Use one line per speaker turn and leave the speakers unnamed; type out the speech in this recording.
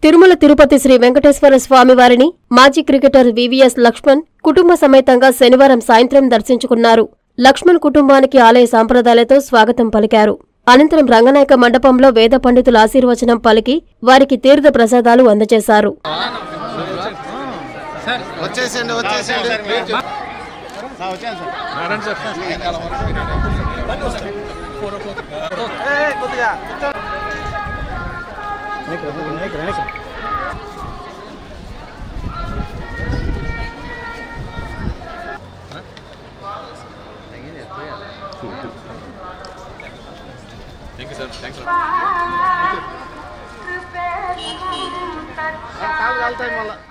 తిరుమల తిరుపతి శ్రీ వెంకటేశ్వర స్వామి వారిని మాజీ cricketer VVS Laxman కుటుంబ సమేతంగా శనివారం సాయంత్రం దర్శించుకున్నారు లక్ష్మణ్ కుటుంబానికి ఆలయ సాంప్రదాయాలతో స్వాగతం పలికారు అనంతరం రంగనాయక మండపంలో వేద పండితుల ఆశీర్వచనం పలికి వారికి తీర్థ ప్రసాదాలు అందజేశారు
వచ్చేసేయండి వచ్చేసేయండి కాలు కాలుతాయి మళ్ళా